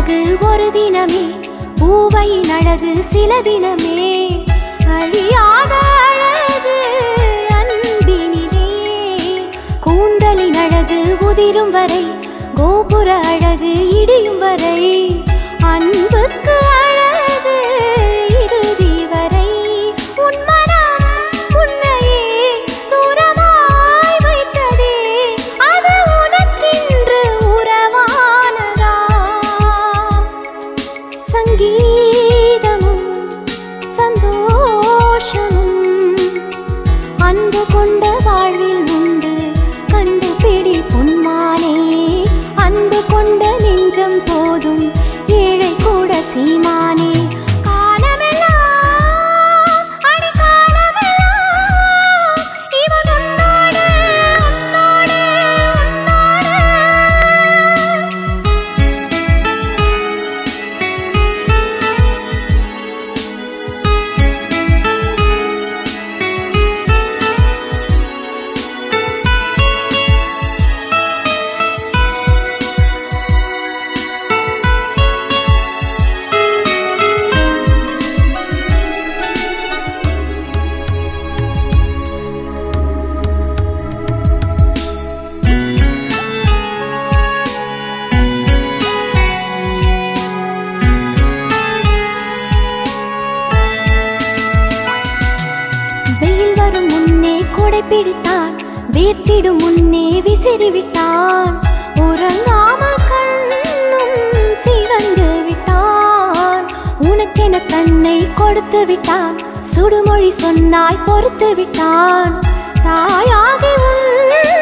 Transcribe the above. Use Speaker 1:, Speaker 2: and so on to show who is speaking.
Speaker 1: அழகு ஒரு தினமே பூவையின் அழகு சில தினமே அழியாத அழகு அன்பினிலே கூந்தலின் அழகு உதிரும் வரை கோபுர அழகு இடியும் வரை அன்புக்கு அழகு இறுதி வரை உன் மனம் உன்னையே தூரமாய் வைத்ததே அது உனக்கென்று உறவானதா சங்கீதமும் சந்தோஷமும் அன்பு கொண்ட வாழ்வில் உண்டு கண்டுபிடி பொன்மானே அன்பு கொண்ட நெஞ்சம் போதும் ஏழை கூட சீமானே காலமெல்லாம் அடி காலமெல்லாம் இவன் உன்னோடு உன்னோடு உன்னோடு வெயில் வரும் முன்னே கொடை பிடித்தான் வேர்த்திடும் முன்னே விசிறி விட்டான் உறங்காமல் கண்ணும் சிவந்து விட்டான் உனக்கென தன்னை கொடுத்து விட்டான் சுடுமொழி சொன்னாய் பொறுத்து விட்டான் தாயாகி உன்